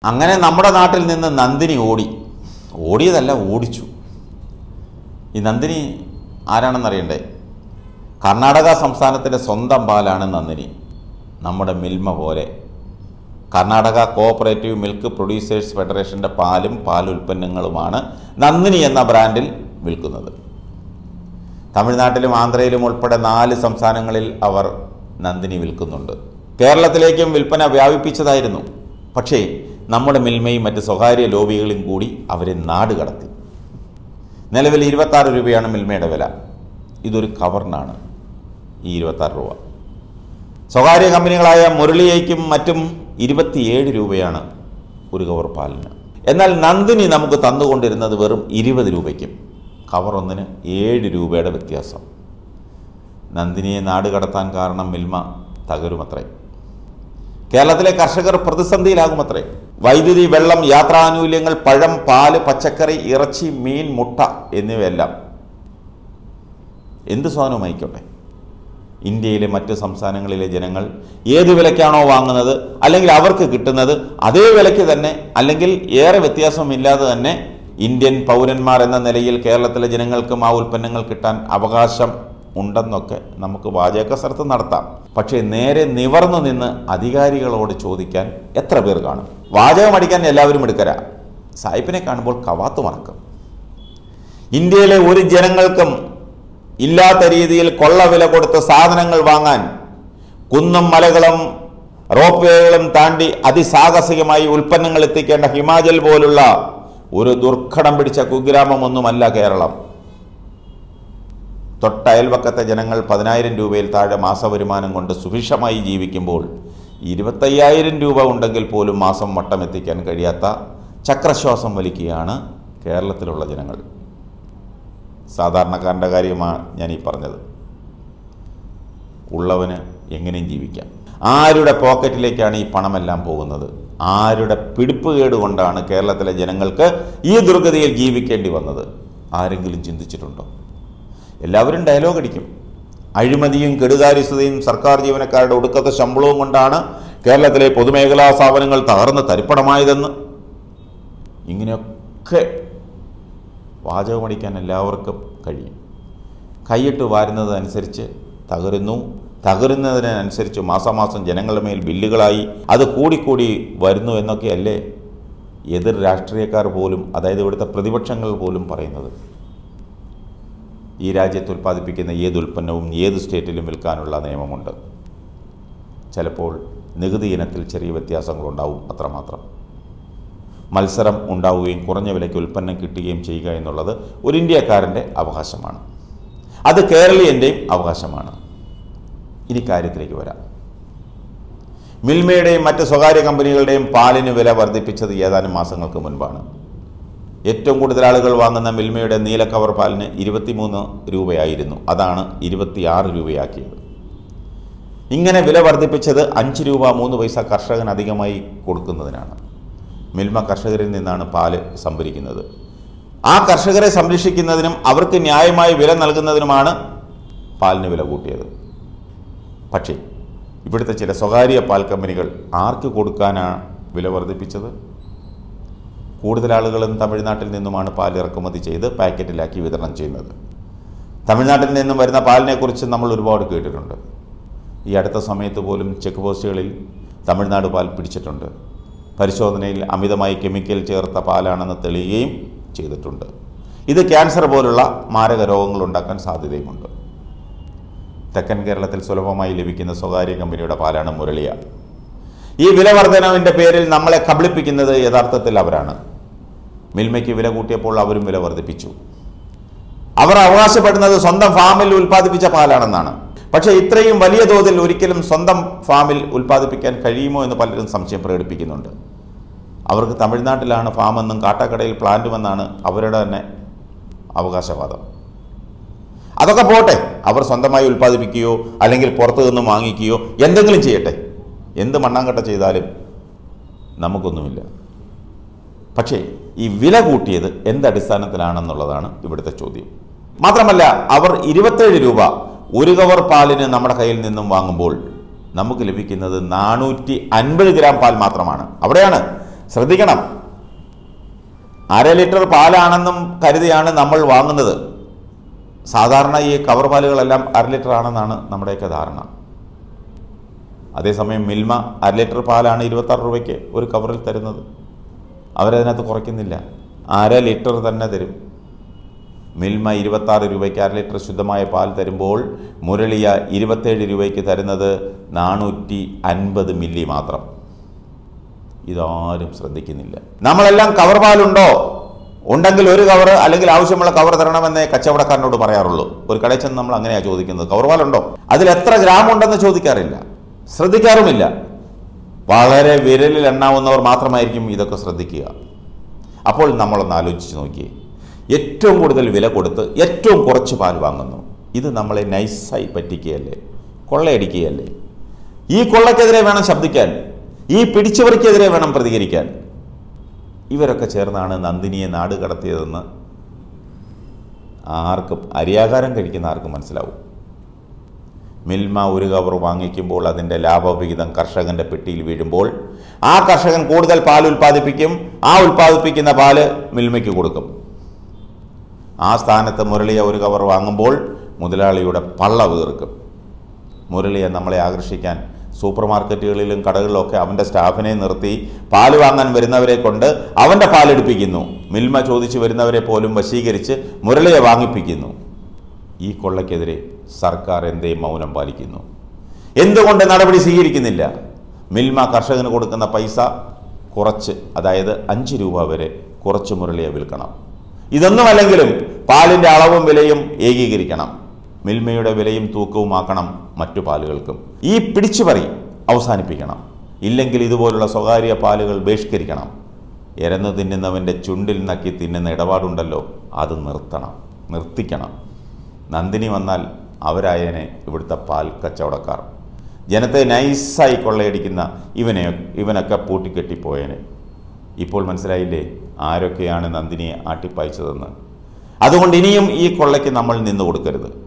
അങ്ങനെ നമ്മുടെ നാട്ടിൽ നിന്ന് നന്ദിനി ഓടി ഓടിയതല്ല ഓടിച്ചു ഈ നന്ദിനി ആരാണെന്നറിയണ്ടേ കർണാടക സംസ്ഥാനത്തിൻ്റെ സ്വന്തം പാലാണ് നന്ദിനി നമ്മുടെ മിൽമ പോലെ കർണാടക കോഓപ്പറേറ്റീവ് മിൽക്ക് പ്രൊഡ്യൂസേഴ്സ് ഫെഡറേഷൻ്റെ പാലും പാലുൽപ്പന്നങ്ങളുമാണ് നന്ദിനി എന്ന ബ്രാൻഡിൽ വിൽക്കുന്നത് തമിഴ്നാട്ടിലും ആന്ധ്രയിലും ഉൾപ്പെടെ നാല് സംസ്ഥാനങ്ങളിൽ അവർ നന്ദിനി വിൽക്കുന്നുണ്ട് കേരളത്തിലേക്കും വിൽപ്പന വ്യാപിപ്പിച്ചതായിരുന്നു പക്ഷേ നമ്മുടെ മിൽമയും മറ്റ് സ്വകാര്യ ലോബികളും കൂടി അവരെ നാട് കടത്തി നിലവിൽ ഇരുപത്താറ് രൂപയാണ് മിൽമയുടെ വില ഇതൊരു കവറിനാണ് ഈ ഇരുപത്താറ് രൂപ സ്വകാര്യ കമ്പനികളായ മുരളിയയ്ക്കും മറ്റും ഇരുപത്തിയേഴ് രൂപയാണ് ഒരു കവർ പാലിന് എന്നാൽ നന്ദിനി നമുക്ക് തന്നുകൊണ്ടിരുന്നത് വെറും ഇരുപത് രൂപയ്ക്കും കവർ ഒന്നിന് ഏഴ് രൂപയുടെ വ്യത്യാസം നന്ദിനിയെ നാട് കടത്താൻ കാരണം മിൽമ തകരുമത്രേ കേരളത്തിലെ കർഷകർ പ്രതിസന്ധിയിലാകുമത്രേ വൈദ്യുതി വെള്ളം യാത്രാനുകൂല്യങ്ങൾ പഴം പാല് പച്ചക്കറി ഇറച്ചി മീൻ മുട്ട എന്നിവയെല്ലാം എന്ത് സാധനവും ആയിക്കോട്ടെ ഇന്ത്യയിലെ മറ്റ് സംസ്ഥാനങ്ങളിലെ ജനങ്ങൾ ഏത് വിലയ്ക്കാണോ വാങ്ങുന്നത് അല്ലെങ്കിൽ അവർക്ക് കിട്ടുന്നത് അതേ വിലയ്ക്ക് തന്നെ അല്ലെങ്കിൽ ഏറെ വ്യത്യാസമില്ലാതെ തന്നെ ഇന്ത്യൻ പൗരന്മാർ എന്ന നിലയിൽ കേരളത്തിലെ ജനങ്ങൾക്കും ആ ഉൽപ്പന്നങ്ങൾ കിട്ടാൻ അവകാശം ഉണ്ടെന്നൊക്കെ നമുക്ക് വാചകസരത്ത് നടത്താം പക്ഷേ നേരെ നിവർന്നു നിന്ന് അധികാരികളോട് ചോദിക്കാൻ എത്ര പേർ കാണും വാചകം അടിക്കാൻ എല്ലാവരും എടുക്കരാ സായിപ്പിനെ കാണുമ്പോൾ കവാത്ത് മറക്കും ഇന്ത്യയിലെ ഒരു ജനങ്ങൾക്കും ഇല്ലാത്ത രീതിയിൽ കൊള്ളവില കൊടുത്ത് സാധനങ്ങൾ വാങ്ങാൻ കുന്നും മലകളും റോപ്പ് വേകളും താണ്ടി അതിസാഹസികമായി ഉൽപ്പന്നങ്ങൾ എത്തിക്കേണ്ട ഹിമാചൽ പോലുള്ള ഒരു ദുർഘടം പിടിച്ച കുഗ്രാമമൊന്നുമല്ല കേരളം തൊട്ടയൽവക്കത്തെ ജനങ്ങൾ പതിനായിരം രൂപയിൽ താഴെ മാസവരുമാനം കൊണ്ട് സുഭിക്ഷമായി ജീവിക്കുമ്പോൾ ഇരുപത്തയ്യായിരം രൂപ ഉണ്ടെങ്കിൽ പോലും മാസം വട്ടം എത്തിക്കാൻ കഴിയാത്ത ചക്രശ്വാസം വലിക്കുകയാണ് കേരളത്തിലുള്ള ജനങ്ങൾ സാധാരണക്കാരൻ്റെ കാര്യമാണ് ഞാൻ ഈ പറഞ്ഞത് ഉള്ളവന് എങ്ങനെയും ജീവിക്കാം ആരുടെ പോക്കറ്റിലേക്കാണ് ഈ പണമെല്ലാം പോകുന്നത് ആരുടെ പിടിപ്പുകേട് കൊണ്ടാണ് കേരളത്തിലെ ജനങ്ങൾക്ക് ഈ ദുർഗതിയിൽ ജീവിക്കേണ്ടി വന്നത് ആരെങ്കിലും ചിന്തിച്ചിട്ടുണ്ടോ എല്ലാവരും ഡയലോഗ് അടിക്കും അഴിമതിയും കെടുകാര്യസ്ഥതയും സർക്കാർ ജീവനക്കാരുടെ ഒടുക്കത്തെ ശമ്പളവും കൊണ്ടാണ് കേരളത്തിലെ പൊതുമേഖലാ സ്ഥാപനങ്ങൾ തകർന്ന് തരിപ്പണമായതെന്ന് ഇങ്ങനെയൊക്കെ വാചകമടിക്കാൻ എല്ലാവർക്കും കഴിയും കൈയിട്ട് വാരുന്നതനുസരിച്ച് തകരുന്നു തകരുന്നതിനനുസരിച്ച് മാസാമാസം ജനങ്ങളുടെ മേൽ ബില്ലുകളായി അത് കൂടിക്കൂടി വരുന്നു എന്നൊക്കെയല്ലേ എതിർ രാഷ്ട്രീയക്കാർ പോലും അതായത് ഇവിടുത്തെ പ്രതിപക്ഷങ്ങൾ പോലും പറയുന്നത് ഈ രാജ്യത്ത് ഉൽപ്പാദിപ്പിക്കുന്ന ഏത് ഉൽപ്പന്നവും ഏത് സ്റ്റേറ്റിലും വിൽക്കാനുള്ള നിയമമുണ്ട് ചിലപ്പോൾ നികുതി ഇനത്തിൽ ചെറിയ വ്യത്യാസങ്ങളുണ്ടാവും അത്രമാത്രം മത്സരം ഉണ്ടാവുകയും കുറഞ്ഞ വിലയ്ക്ക് ഉൽപ്പന്നം കിട്ടുകയും ചെയ്യുക എന്നുള്ളത് ഒരു ഇന്ത്യക്കാരൻ്റെ അവകാശമാണ് അത് കേരളീയൻ്റെയും അവകാശമാണ് ഇനി കാര്യത്തിലേക്ക് വരാം മിൽമയുടെയും മറ്റ് സ്വകാര്യ കമ്പനികളുടെയും പാലിന് വില വർദ്ധിപ്പിച്ചത് ഏതാനും മാസങ്ങൾക്ക് മുൻപാണ് ഏറ്റവും കൂടുതൽ ആളുകൾ വാങ്ങുന്ന മിൽമയുടെ നീല കവർ പാലിന് ഇരുപത്തിമൂന്ന് രൂപയായിരുന്നു അതാണ് ഇരുപത്തിയാറ് രൂപയാക്കിയത് ഇങ്ങനെ വില വർദ്ധിപ്പിച്ചത് അഞ്ച് രൂപ മൂന്ന് പൈസ കർഷകന് അധികമായി കൊടുക്കുന്നതിനാണ് മിൽമ കർഷകരിൽ നിന്നാണ് പാല് സംഭരിക്കുന്നത് ആ കർഷകരെ സംരക്ഷിക്കുന്നതിനും അവർക്ക് ന്യായമായ വില നൽകുന്നതിനുമാണ് പാലിന് വില കൂട്ടിയത് പക്ഷേ ഇവിടുത്തെ ചില സ്വകാര്യ പാൽ കമ്പനികൾ ആർക്ക് കൊടുക്കാനാണ് വില വർദ്ധിപ്പിച്ചത് കൂടുതൽ ആളുകളും തമിഴ്നാട്ടിൽ നിന്നുമാണ് പാൽ ഇറക്കുമതി ചെയ്ത് പാക്കറ്റിലാക്കി വിതരണം ചെയ്യുന്നത് തമിഴ്നാട്ടിൽ നിന്നും വരുന്ന പാലിനെക്കുറിച്ച് നമ്മൾ ഒരുപാട് കേട്ടിട്ടുണ്ട് ഈ അടുത്ത സമയത്ത് പോലും ചെക്ക് പോസ്റ്റുകളിൽ തമിഴ്നാട് പാൽ പിടിച്ചിട്ടുണ്ട് പരിശോധനയിൽ അമിതമായി കെമിക്കൽ ചേർത്ത പാലാണെന്ന് തെളിയുകയും ചെയ്തിട്ടുണ്ട് ഇത് ക്യാൻസർ പോലുള്ള മാരക രോഗങ്ങൾ ഉണ്ടാക്കാൻ സാധ്യതയുമുണ്ട് തെക്കൻ കേരളത്തിൽ സുലഭമായി ലഭിക്കുന്ന സ്വകാര്യ കമ്പനിയുടെ പാലാണ് മുരളിയ ഈ വില വർധനവിൻ്റെ പേരിൽ നമ്മളെ കബളിപ്പിക്കുന്നത് യഥാർത്ഥത്തിൽ അവരാണ് മിൽമയ്ക്ക് വില കൂട്ടിയപ്പോൾ അവരും വില വർദ്ധിപ്പിച്ചു അവർ അവകാശപ്പെടുന്നത് സ്വന്തം ഫാമിൽ ഉൽപ്പാദിപ്പിച്ച പാലാണെന്നാണ് പക്ഷേ ഇത്രയും വലിയ തോതിൽ ഒരിക്കലും സ്വന്തം ഫാമിൽ ഉൽപ്പാദിപ്പിക്കാൻ കഴിയുമോ എന്ന് പലരും സംശയം പ്രകടിപ്പിക്കുന്നുണ്ട് അവർക്ക് തമിഴ്നാട്ടിലാണ് ഫാമെന്നും കാട്ടാക്കടയിൽ പ്ലാന്റുമെന്നാണ് അവരുടെ തന്നെ അവകാശവാദം അതൊക്കെ പോട്ടെ അവർ സ്വന്തമായി ഉൽപ്പാദിപ്പിക്കുകയോ അല്ലെങ്കിൽ പുറത്തു നിന്നും വാങ്ങിക്കുകയോ എന്തെങ്കിലും ചെയ്യട്ടെ എന്ത് മണ്ണാങ്കട്ട ചെയ്താലും നമുക്കൊന്നുമില്ല പക്ഷേ ഈ വില കൂട്ടിയത് എന്തടിസ്ഥാനത്തിലാണെന്നുള്ളതാണ് ഇവിടുത്തെ ചോദ്യം മാത്രമല്ല അവർ ഇരുപത്തേഴ് രൂപ ഒരു കവർ പാലിന് നമ്മുടെ കയ്യിൽ നിന്നും വാങ്ങുമ്പോൾ നമുക്ക് ലഭിക്കുന്നത് നാനൂറ്റി അൻപത് ഗ്രാം പാൽ മാത്രമാണ് അവിടെയാണ് ശ്രദ്ധിക്കണം അര ലിറ്റർ പാലാണെന്നും കരുതിയാണ് നമ്മൾ വാങ്ങുന്നത് സാധാരണ ഈ കവർ പാലുകളെല്ലാം അര ലിറ്റർ ആണെന്നാണ് നമ്മുടെയൊക്കെ ധാരണ അതേസമയം മിൽമ അര ലിറ്റർ പാലാണ് ഇരുപത്താറ് രൂപയ്ക്ക് ഒരു കവറിൽ തരുന്നത് അവരതിനകത്ത് കുറയ്ക്കുന്നില്ല അര ലിറ്റർ തന്നെ തരും മിൽമ ഇരുപത്താറ് രൂപയ്ക്ക് അര ലിറ്റർ ശുദ്ധമായ പാൽ തരുമ്പോൾ മുരളിയ ഇരുപത്തേഴ് രൂപയ്ക്ക് തരുന്നത് നാനൂറ്റി അൻപത് മില്ലി മാത്രം ഇതാരും ശ്രദ്ധിക്കുന്നില്ല നമ്മളെല്ലാം കവർ പാലുണ്ടോ ഉണ്ടെങ്കിൽ ഒരു കവർ അല്ലെങ്കിൽ ആവശ്യമുള്ള കവർ തരണമെന്നേ കച്ചവടക്കാരനോട് പറയാറുള്ളൂ ഒരു കടയിൽ ചെന്ന് നമ്മൾ അങ്ങനെയാണ് ചോദിക്കുന്നത് കവർ പാലുണ്ടോ അതിൽ എത്ര ഗ്രാം ഉണ്ടെന്ന് ചോദിക്കാറില്ല ശ്രദ്ധിക്കാറുമില്ല വളരെ വിരലിൽ എണ്ണാവുന്നവർ മാത്രമായിരിക്കും ഇതൊക്കെ ശ്രദ്ധിക്കുക അപ്പോൾ നമ്മളൊന്ന് ആലോചിച്ച് നോക്കിയേ ഏറ്റവും കൂടുതൽ വില കൊടുത്ത് ഏറ്റവും കുറച്ച് പാൽ വാങ്ങുന്നു ഇത് നമ്മളെ നൈസായി പറ്റിക്കുകയല്ലേ കൊള്ളയടിക്കുകയല്ലേ ഈ കൊള്ളക്കെതിരെ വേണം ശബ്ദിക്കാൻ ഈ പിടിച്ചവർക്കെതിരെ വേണം പ്രതികരിക്കാൻ ഇവരൊക്കെ ചേർന്നാണ് നന്ദിനിയെ നാട് കടത്തിയതെന്ന് ആർക്കും അരിയാഹാരം കഴിക്കുന്ന ആർക്കും മനസ്സിലാവും മിൽമ ഒരു കവർ വാങ്ങിക്കുമ്പോൾ അതിൻ്റെ ലാഭവിഹിതം കർഷകൻ്റെ പെട്ടിയിൽ വീഴുമ്പോൾ ആ കർഷകൻ കൂടുതൽ പാൽ ഉൽപ്പാദിപ്പിക്കും ആ ഉൽപ്പാദിപ്പിക്കുന്ന പാല് മിൽമയ്ക്ക് കൊടുക്കും ആ സ്ഥാനത്ത് മുരളിയ ഒരു കവർ വാങ്ങുമ്പോൾ മുതലാളിയുടെ പള്ള വീർക്കും മുരളിയെ നമ്മളെ ആകർഷിക്കാൻ സൂപ്പർ മാർക്കറ്റുകളിലും കടകളിലും ഒക്കെ അവൻ്റെ സ്റ്റാഫിനെ നിർത്തി പാല് വാങ്ങാൻ വരുന്നവരെ കൊണ്ട് അവൻ്റെ പാലെടുപ്പിക്കുന്നു മിൽമ ചോദിച്ച് വരുന്നവരെ പോലും വശീകരിച്ച് മുരളിയെ വാങ്ങിപ്പിക്കുന്നു ഈ കൊള്ളയ്ക്കെതിരെ സർക്കാർ എന്തേ മൗനം പാലിക്കുന്നു എന്തുകൊണ്ട് നടപടി സ്വീകരിക്കുന്നില്ല മിൽമ കർഷകന് കൊടുക്കുന്ന പൈസ കുറച്ച് അതായത് അഞ്ച് രൂപ വരെ കുറച്ച് മുരളിയെ വിൽക്കണം ഇതൊന്നുമല്ലെങ്കിലും പാലിൻ്റെ അളവും വിലയും ഏകീകരിക്കണം മിൽമയുടെ വിലയും തൂക്കവുമാക്കണം മറ്റു പാലുകൾക്കും ഈ പിടിച്ചുപറി അവസാനിപ്പിക്കണം ഇല്ലെങ്കിൽ ഇതുപോലുള്ള സ്വകാര്യ പാലുകൾ ബഹിഷ്കരിക്കണം എരന്നു തിന്നുന്നവൻ്റെ ചുണ്ടിൽ നക്കി തിന്നുന്ന ഇടപാടുണ്ടല്ലോ അത് നിർത്തണം നിർത്തിക്കണം നന്ദിനി വന്നാൽ അവരായനെ ഇവിടുത്തെ പാൽ കച്ചവടക്കാർ ജനത്തെ നൈസായി കൊള്ളയടിക്കുന്ന ഇവനെ ഇവനൊക്കെ പൂട്ടിക്കെട്ടിപ്പോയേനെ ഇപ്പോൾ മനസ്സിലായില്ലേ ആരൊക്കെയാണ് നന്ദിനിയെ ആട്ടിപ്പായിച്ചതെന്ന് അതുകൊണ്ട് ഇനിയും ഈ കൊള്ളയ്ക്ക് നമ്മൾ നിന്നു കൊടുക്കരുത്